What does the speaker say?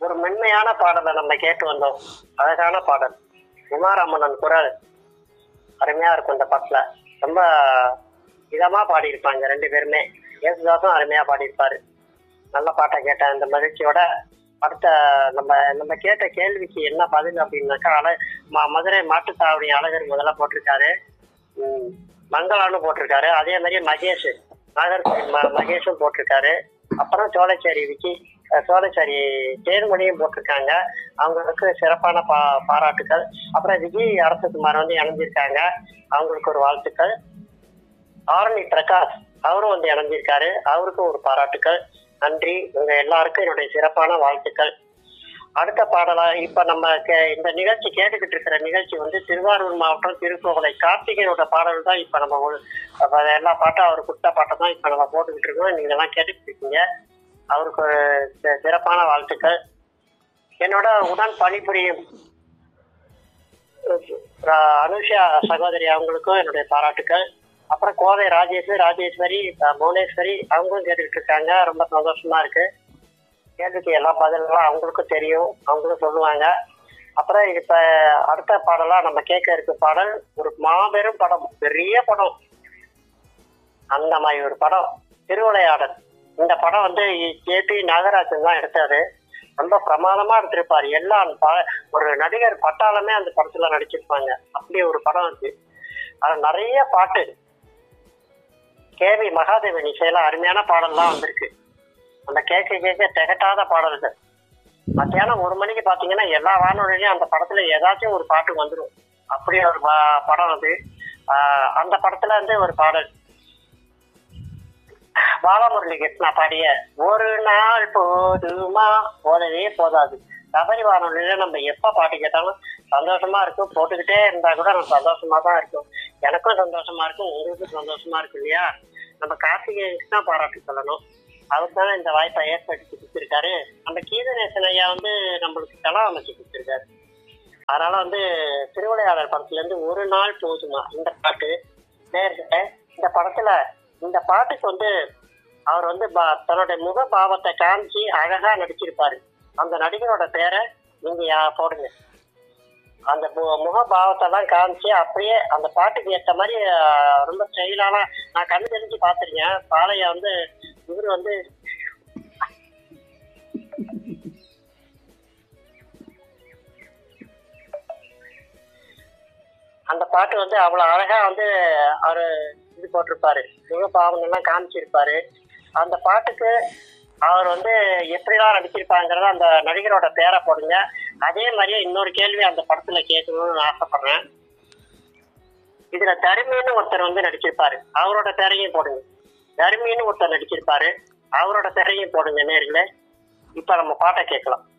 ஒரு மென்மையான பாடலை நம்ம கேட்டு வந்தோம் அழகான பாடல் உமாராமணன் குரல் அருமையா இருக்கும் இந்த பாட்டுல ரொம்ப இதமா பாடியிருப்பாங்க ரெண்டு பேருமே ஏசுதாசும் அருமையா பாடியிருப்பாரு நல்ல பாட்டை கேட்டேன் இந்த மகிழ்ச்சியோட அடுத்த நம்ம நம்ம கேட்ட கேள்விக்கு என்ன பதில் அப்படின்னாக்கா அழ ம- மதுரை மாட்டுத்தாவணி அழகர் முதல்ல போட்டிருக்காரு ம், மங்களான்னு போட்டிருக்காரு அதே மாதிரி மகேஷ் நாகர்கோவில் ம மகேஷும் போட்டிருக்காரு அப்புறம் சோலைச்சேரி விக்கி அஹ், சோலைச்சேரி தேன்மொழியும் போட்டிருக்காங்க அவங்களுக்கு சிறப்பான பா பாராட்டுக்கள் அப்புறம் விஜய் அரசகுமார் வந்து இணைஞ்சிருக்காங்க அவங்களுக்கு ஒரு வாழ்த்துக்கள் ஆரணி பிரகாஷ் அவரும் வந்து இணைஞ்சிருக்காரு அவருக்கும் ஒரு பாராட்டுக்கள் நன்றி உங்க எல்லாருக்கும் என்னுடைய சிறப்பான வாழ்த்துக்கள் அடுத்த பாடலா இப்ப நம்ம கே- இந்த நிகழ்ச்சி கேட்டுக்கிட்டு இருக்கிற நிகழ்ச்சி வந்து திருவாரூர் மாவட்டம் திருக்கோவிலை கார்த்திகேயனோட பாடல் தான் இப்ப நம்ம ஒரு- அப்ப எல்லா பாட்டும் அவர் கொடுத்த பாட்டை தான் இப்ப நம்ம போட்டுக்கிட்டு இருக்கோம் நீங்க எல்லாம் கேட்டுக்கிட்டு இருக்கீங்க அவருக்கு ஒரு சி- சிறப்பான வாழ்த்துக்கள் என்னோட உடன் பணிபுரியும் அஹ், அனுஷா சகோதரி அவங்களுக்கும் என்னுடைய பாராட்டுக்கள் அப்புறம் கோவை ராஜேஷ் ராஜேஸ்வரி அஹ், புவனேஸ்வரி அவங்களும் கேட்டுக்கிட்டு இருக்காங்க ரொம்ப சந்தோஷமா இருக்கு கேள்விக்கு எல்லா பதில்களும் அவங்களுக்கும் தெரியும் அவங்களும் சொல்லுவாங்க அப்புறம் இப்ப அடுத்த பாடலா நம்ம கேட்க இருக்க பாடல் ஒரு மாபெரும் படம் பெரிய படம் அந்த மாதிரி ஒரு படம் திருவிளையாடல் இந்த படம் வந்து ஜேபி நாகராஜன் தான் எடுத்தாரு ரொம்ப பிரமாதமா எடுத்திருப்பாரு எல்லா ப- ஒரு நடிகர் பட்டாளமே அந்த படத்துல நடிச்சிருப்பாங்க அப்படி ஒரு படம் இருக்கு அது நிறைய பாட்டு கேவி மகாதேவன் இசையில அருமையான பாடல்லாம் வந்திருக்கு அந்த கேட்க கேட்க திகட்டாத பாடல்கள் மத்தியானம் ஒரு மணிக்கு பாத்தீங்கன்னா எல்லா வானொலியிலும் அந்த படத்துல ஏதாச்சும் ஒரு பாட்டு வந்துடும் அப்படி ஒரு ப- படம் அது ஆஹ் அந்த படத்துல வந்து ஒரு பாடல் பாலமுரளி கிருஷ்ணா பாடிய ஒரு நாள் போதுமா போதவே போதாது சபரி வானொலியில நம்ம எப்ப பாட்டு கேட்டாலும் சந்தோஷமா இருக்கும் போட்டுக்கிட்டே இருந்தா கூட நம்ம சந்தோஷமா தான் இருக்கும் எனக்கும் சந்தோஷமா இருக்கும் உங்களுக்கும் சந்தோஷமா இருக்கும் இல்லையா நம்ம கார்த்திகேயனுக்கு தான் பாராட்டு சொல்லணும் அவர் தானே இந்த வாய்ப்பை ஏற்படுத்தி கொடுத்திருக்காரு அந்த கீதநேசன் ஐயா வந்து நம்மளுக்கு தளம் அமைச்சு கொடுத்திருக்காரு அதனால வந்து திருவிளையாடல் படத்துல இருந்து ஒரு நாள் போதுமா இந்த பாட்டு நேர்கிட்ட இந்த படத்துல இந்த பாட்டுக்கு வந்து அவர் வந்து பா- தன்னுடைய முக பாவத்தை காமிச்சு அழகா நடிச்சிருப்பாரு அந்த நடிகரோட பேரை நீங்க யா- போடுங்க அந்த மு- முக பாவத்தெல்லாம் காமிச்சு அப்படியே அந்த பாட்டுக்கு ஏற்ற மாதிரி ஆஹ், ரொம்ப ஸ்டைலான நான் கண்ணு தெரிஞ்சு பார்த்துருக்கேன் பாலையா வந்து இவர் வந்து அந்த பாட்டு வந்து அவ்வளவு அழகா வந்து அவரு இது போட்டிருப்பாரு முக பாவங்கள்லாம் காமிச்சிருப்பாரு அந்த பாட்டுக்கு அவர் வந்து எப்படிலாம் நடிச்சிருப்பாங்கிறத அந்த நடிகரோட பேரை போடுங்க அதே மாதிரியே இன்னொரு கேள்வி அந்த படத்துல கேட்கணும்னு நான் ஆசைப்படுறேன் இதுல தருமின்னு ஒருத்தர் வந்து நடிச்சிருப்பாரு அவரோட பேரையும் போடுங்க தருமின்னு ஒருத்தர் நடிச்சிருப்பாரு அவரோட பேரையும் போடுங்க நேர்களே இப்ப நம்ம பாட்டை கேட்கலாம்